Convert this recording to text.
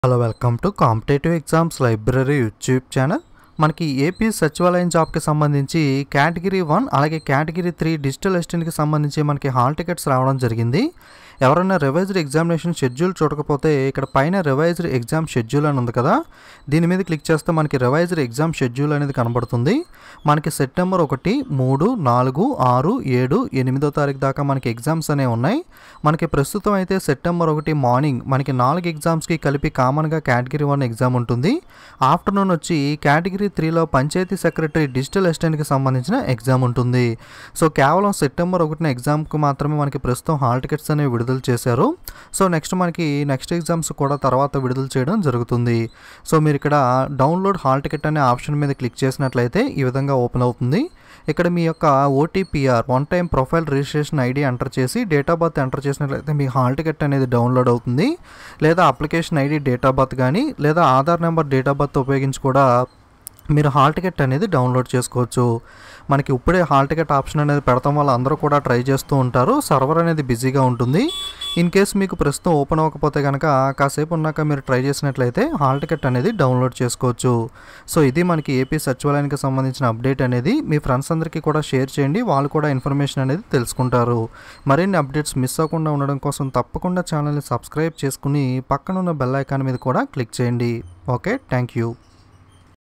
hello welcome to competitive exams library YouTube channel మనకి AP సచివాలయం జాబ్కి సంబంధించి కేటగిరీ వన్ అలాగే కేటగిరీ త్రీ డిజిటల్ అసిస్టెంట్కి సంబంధించి మనకి హాల్ టికెట్స్ రావడం జరిగింది ఎవరైనా రివైజ్డ్ ఎగ్జామినేషన్ షెడ్యూల్ చూడకపోతే ఇక్కడ పైన రివైజ్డ్ ఎగ్జామ్ షెడ్యూల్ అని ఉంది కదా దీని మీద క్లిక్ చేస్తే మనకి రివైజ్డ్ ఎగ్జామ్ షెడ్యూల్ అనేది కనబడుతుంది మనకి సెప్టెంబర్ ఒకటి మూడు నాలుగు ఆరు ఏడు ఎనిమిదో తారీఖు దాకా మనకి ఎగ్జామ్స్ అనేవి ఉన్నాయి మనకి ప్రస్తుతం అయితే సెప్టెంబర్ ఒకటి మార్నింగ్ మనకి నాలుగు ఎగ్జామ్స్కి కలిపి కామన్గా కేటగిరీ వన్ ఎగ్జామ్ ఉంటుంది ఆఫ్టర్నూన్ వచ్చి కేటగిరీ త్రీలో పంచాయతీ సెక్రటరీ డిజిటల్ అసిస్టెంట్కి సంబంధించిన ఎగ్జామ్ ఉంటుంది సో కేవలం సెప్టెంబర్ ఒకటిన ఎగ్జామ్కి మాత్రమే మనకి ప్రస్తుతం హాల్ టికెట్స్ అనేవి విడుదల చేశారు సో నెక్స్ట్ మనకి నెక్స్ట్ ఎగ్జామ్స్ కూడా తర్వాత విడుదల చేయడం జరుగుతుంది సో మీరు ఇక్కడ డౌన్లోడ్ హాల్ టికెట్ అనే ఆప్షన్ మీద క్లిక్ చేసినట్లయితే ఈ విధంగా ఓపెన్ అవుతుంది ఇక్కడ మీ యొక్క OTPR one time profile registration ID enter చేసి డేట్ ఆఫ్ బర్త్ ఎంటర్ చేసినట్లయితే మీ హాల్ టికెట్ అనేది డౌన్లోడ్ అవుతుంది లేదా application ID date of birth కానీ లేదా Aadhaar number date of birth ఉపయోగించి కూడా మీరు హాల్ టికెట్ అనేది డౌన్లోడ్ చేసుకోవచ్చు మనకి ఇప్పుడే హాల్ టికెట్ ఆప్షన్ అనేది పెడతాం వల్ల అందరూ కూడా ట్రై చేస్తూ ఉంటారు సర్వర్ అనేది బిజీగా ఉంటుంది ఇన్ కేస్ మీకు ప్రస్తుతం ఓపెన్ అవ్వకపోతే కనుక కాసేపు ఉన్నాక మీరు ట్రై చేసినట్లయితే హాల్ టికెట్ అనేది డౌన్లోడ్ చేసుకోవచ్చు సో ఇది మనకి ఏపీ సచివాలయానికి సంబంధించిన అప్డేట్ అనేది మీ ఫ్రెండ్స్ అందరికీ కూడా షేర్ చేయండి వాళ్ళు కూడా ఇన్ఫర్మేషన్ అనేది తెలుసుకుంటారు మరిన్ని అప్డేట్స్ మిస్ అవ్వకుండా ఉండడం కోసం తప్పకుండా ఛానల్ని సబ్స్క్రైబ్ చేసుకుని పక్కనున్న బెల్ ఐకాన్ మీద కూడా క్లిక్ చేయండి ఓకే థ్యాంక్ యూ